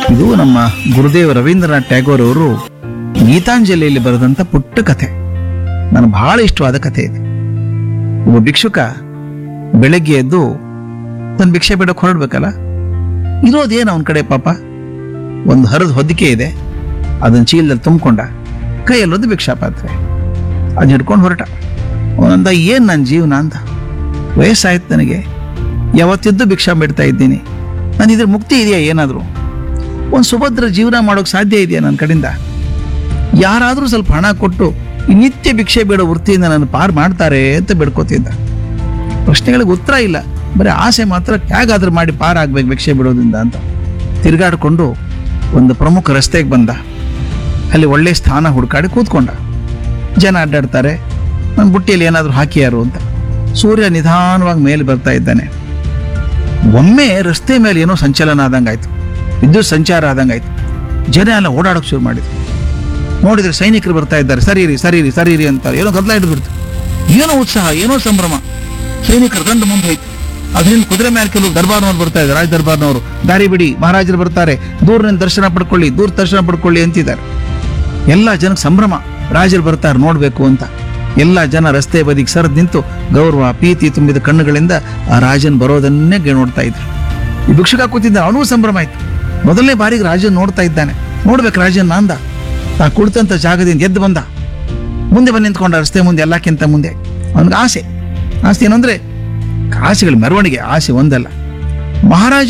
ಇದು ನಮ್ಮ ಗುರುದೇವ್ ರವೀಂದ್ರನಾಥ್ ಟ್ಯಾಗೋರ್ ಅವರು ಗೀತಾಂಜಲಿಯಲ್ಲಿ ಬರೆದಂತ ಪುಟ್ಟ ಕಥೆ ನನಗೆ ಬಹಳ ಇಷ್ಟವಾದ ಕಥೆ ಇದೆ ಒಬ್ಬ ಭಿಕ್ಷುಕ ಬೆಳಗ್ಗೆ ಎದ್ದು ತನ್ನ ಭಿಕ್ಷೆ ಬಿಡಕ್ಕೆ ಹೊರಡ್ಬೇಕಲ್ಲ ಇರೋದೇನು ಅವನ ಕಡೆ ಪಾಪ ಒಂದು ಹರಿದ ಹೊದಿಕೆ ಇದೆ ಅದನ್ನ ಚೀಲದಲ್ಲಿ ತುಂಬಿಕೊಂಡ ಕೈಯಲ್ಲೊಂದು ಭಿಕ್ಷಾ ಪಾತ್ರೆ ಅದನ್ನ ಹಿಡ್ಕೊಂಡು ಹೊರಟ ಅವನಂದ ಏನ್ ನನ್ನ ಜೀವನ ಅಂತ ವಯಸ್ಸಾಯ್ತು ನನಗೆ ಯಾವತ್ತಿದ್ದು ಭಿಕ್ಷಾ ಬಿಡ್ತಾ ಇದ್ದೀನಿ ನಾನು ಇದ್ರ ಮುಕ್ತಿ ಇದೆಯಾ ಏನಾದರೂ ಒಂದು ಸುಭದ್ರ ಜೀವನ ಮಾಡೋಕೆ ಸಾಧ್ಯ ಇದೆಯಾ ನನ್ನ ಕಡೆಯಿಂದ ಯಾರಾದರೂ ಸ್ವಲ್ಪ ಹಣ ಕೊಟ್ಟು ಈ ನಿತ್ಯ ಭಿಕ್ಷೆ ಬೇಡೋ ವೃತ್ತಿಯಿಂದ ನಾನು ಪಾರು ಮಾಡ್ತಾರೆ ಅಂತ ಬೇಡ್ಕೋತಿದ್ದ ಪ್ರಶ್ನೆಗಳಿಗೆ ಉತ್ತರ ಇಲ್ಲ ಬರೀ ಆಸೆ ಮಾತ್ರ ಹೇಗಾದ್ರೂ ಮಾಡಿ ಪಾರಾಗ್ಬೇಕು ಭಿಕ್ಷೆ ಬಿಡೋದ್ರಿಂದ ಅಂತ ತಿರುಗಾಡಿಕೊಂಡು ಒಂದು ಪ್ರಮುಖ ರಸ್ತೆಗೆ ಬಂದ ಅಲ್ಲಿ ಒಳ್ಳೆ ಸ್ಥಾನ ಹುಡುಕಾಡಿ ಕೂತ್ಕೊಂಡ ಜನ ಅಡ್ಡಾಡ್ತಾರೆ ನನ್ನ ಬುಟ್ಟಿಯಲ್ಲಿ ಏನಾದರೂ ಹಾಕಿಯಾರು ಅಂತ ಸೂರ್ಯ ನಿಧಾನವಾಗಿ ಮೇಲೆ ಬರ್ತಾ ಇದ್ದಾನೆ ಒಮ್ಮೆ ರಸ್ತೆ ಮೇಲೆ ಏನೋ ಸಂಚಲನ ಆದಂಗಾಯ್ತು ವಿದ್ಯುತ್ ಸಂಚಾರ ಆದಂಗಾಯ್ತು ಜನ ಎಲ್ಲ ಓಡಾಡೋಕೆ ಶುರು ಮಾಡಿದ್ರು ನೋಡಿದ್ರೆ ಸೈನಿಕರು ಬರ್ತಾ ಇದ್ದಾರೆ ಸರೀರಿ ಸರೀರಿ ಸರೀರಿ ಅಂತಾರೆ ಏನೋ ಗದ್ದಲ ಹಿಡಿದ್ಬಿಡ್ತು ಏನೋ ಉತ್ಸಾಹ ಏನೋ ಸಂಭ್ರಮ ಸೈನಿಕರು ದಂಡ ಮುಂದೆ ಹೋಯ್ತು ಅದರಿಂದ ಕುದುರೆ ಮೇಲೆ ಕೆಲವು ದರ್ಬಾರ್ನವ್ರು ಬರ್ತಾ ಇದ್ದಾರೆ ರಾಜ ದರ್ಬಾರ್ನವರು ದಾರಿ ಬಿಡಿ ಮಹಾರಾಜರು ಬರ್ತಾರೆ ದೂರದಿಂದ ದರ್ಶನ ಪಡ್ಕೊಳ್ಳಿ ದೂರ ದರ್ಶನ ಪಡ್ಕೊಳ್ಳಿ ಅಂತಿದ್ದಾರೆ ಎಲ್ಲ ಜನಕ್ಕೆ ಸಂಭ್ರಮ ರಾಜರು ಬರ್ತಾರೆ ನೋಡ್ಬೇಕು ಅಂತ ಎಲ್ಲ ಜನ ರಸ್ತೆ ಬದಿಗೆ ಸರದ್ ನಿಂತು ಗೌರವ ಪ್ರೀತಿ ತುಂಬಿದ ಕಣ್ಣುಗಳಿಂದ ಆ ರಾಜನ್ ಬರೋದನ್ನೇ ಗೆ- ನೋಡ್ತಾ ಇದ್ರು ಈ ಭಿಕ್ಷುಕ ಕೂತಿದ್ದ ಅವನಿಗೂ ಸಂಭ್ರಮ ಆಯ್ತು ಮೊದಲನೇ ಬಾರಿಗೆ ರಾಜನ್ ನೋಡ್ತಾ ಇದ್ದಾನೆ ನೋಡ್ಬೇಕು ರಾಜನ್ ಅಂದ ತಾ ಕುಳಿತಂತ ಜಾಗದಿಂದ ಎದ್ದು ಬಂದ ಮುಂದೆ ಬಂದು ನಿಂತ್ಕೊಂಡ ರಸ್ತೆ ಮುಂದೆ ಎಲ್ಲಕ್ಕಿಂತ ಮುಂದೆ ಅವನಿಗೆ ಆಸೆ ಆಸೆ ಏನಂದ್ರೆ ಕಾಸುಗಳ ಮೆರವಣಿಗೆ ಆಸೆ ಒಂದಲ್ಲ ಮಹಾರಾಜ